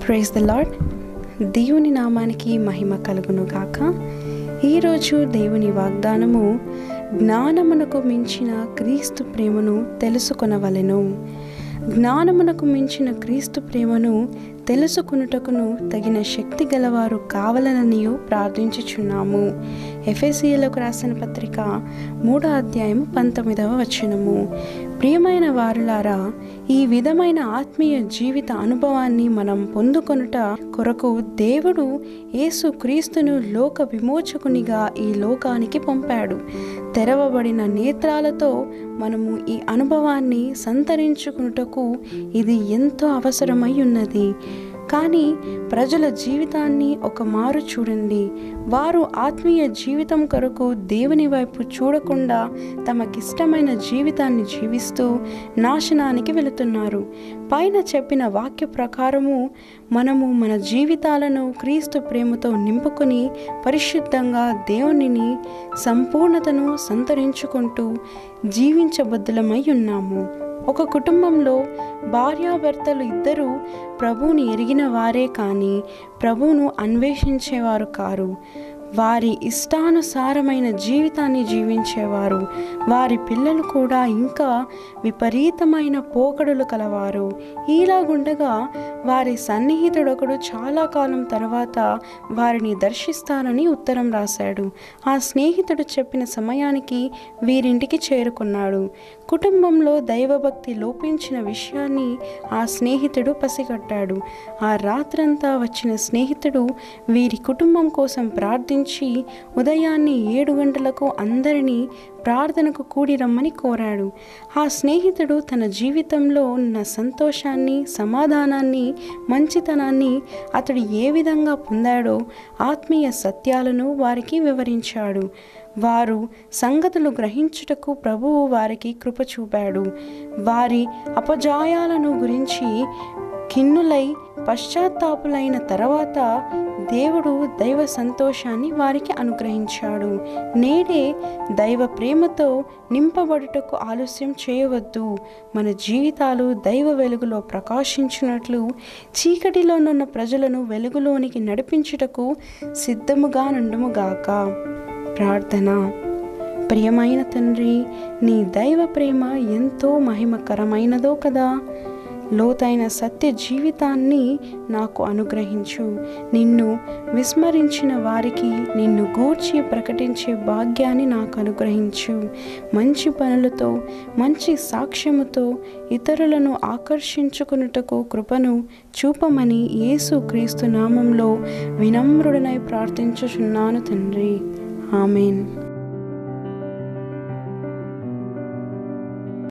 praise the lord దేవుని నామానికి మహిమ కలుగును గాక ఈరోజు దేవుని వాగ్దానము జ్ఞానమునకు మించిన క్రీస్తు ప్రేమను తెలుసుకొనవలెను జ్ఞానమునకు మించిన క్రీస్తు ప్రేమను తెలుసుకొనుటకును తగిన శక్తి గలవారు కావాలననియు ప్రార్థించుచున్నాము ఎఫ్ఎసియలకు రాసిన పత్రిక మూడో అధ్యాయం పంతొమ్మిదవ వచనము ప్రియమైన వారులారా ఈ విధమైన ఆత్మీయ జీవిత అనుభవాన్ని మనం పొందుకొనుట కొరకు దేవుడు యేసు క్రీస్తును లోక విమోచకునిగా ఈ లోకానికి పంపాడు తెరవబడిన నేత్రాలతో మనము ఈ అనుభవాన్ని సంతరించుకున్నటకు ఇది ఎంతో అవసరమై ఉన్నది కానీ ప్రజల జీవితాన్ని ఒక మారు చూడండి వారు ఆత్మీయ జీవితం కొరకు దేవుని వైపు చూడకుండా తమకిష్టమైన జీవితాన్ని జీవిస్తూ నాశనానికి వెళుతున్నారు పైన చెప్పిన వాక్య ప్రకారము మనము మన జీవితాలను క్రీస్తు ప్రేమతో నింపుకొని పరిశుద్ధంగా దేవునిని సంపూర్ణతను సంతరించుకుంటూ జీవించబద్దులమై ఉన్నాము ఒక కుటుంబంలో భార్యాభర్తలు ఇద్దరూ ప్రభువుని ఎరిగిన వారే కానీ ప్రభువును అన్వేషించేవారు కారు వారి ఇష్టానుసారమైన జీవితాన్ని జీవించేవారు వారి పిల్లలు కూడా ఇంకా విపరీతమైన పోకడులు కలవారు ఇలాగుండగా వారి సన్నిహితుడొకడు చాలా కాలం తర్వాత వారిని దర్శిస్తానని ఉత్తరం రాశాడు ఆ స్నేహితుడు చెప్పిన సమయానికి వీరింటికి చేరుకున్నాడు కుటుంబంలో దైవభక్తి లోపించిన విషయాన్ని ఆ స్నేహితుడు పసిగట్టాడు ఆ రాత్రంతా వచ్చిన స్నేహితుడు వీరి కుటుంబం కోసం ప్రార్థించి ఉదయాన్నే ఏడు గంటలకు అందరినీ ప్రార్థనకు కూడి రమ్మని కోరాడు ఆ స్నేహితుడు తన జీవితంలో ఉన్న సంతోషాన్ని సమాధానాన్ని మంచితనాన్ని అతడు ఏ విధంగా పొందాడో ఆత్మీయ సత్యాలను వారికి వివరించాడు వారు సంగతులు గ్రహించుటకు ప్రభువు వారికి కృప చూపాడు వారి అపజాయాలను గురించి కిన్నులై పశ్చాత్తాపులైన తర్వాత దేవుడు దైవ సంతోషాన్ని వారికి అనుగ్రహించాడు నేడే దైవ ప్రేమతో నింపబడుటకు ఆలస్యం చేయవద్దు మన జీవితాలు దైవ వెలుగులో ప్రకాశించినట్లు చీకటిలోనున్న ప్రజలను వెలుగులోనికి నడిపించుటకు సిద్ధముగా నుండుముగాక ప్రార్థన ప్రియమైన తండ్రి నీ దైవ ప్రేమ ఎంతో మహిమకరమైనదో కదా లోతైన సత్య జీవితాన్ని నాకు అనుగ్రహించు నిన్ను విస్మరించిన వారికి నిన్ను గూర్చి ప్రకటించే భాగ్యాన్ని నాకు అనుగ్రహించు మంచి పనులతో మంచి సాక్ష్యముతో ఇతరులను ఆకర్షించుకున్నటకు కృపను చూపమని యేసు క్రీస్తు నామంలో వినమ్రుడనై ప్రార్థించుచున్నాను తండ్రి ఆమెన్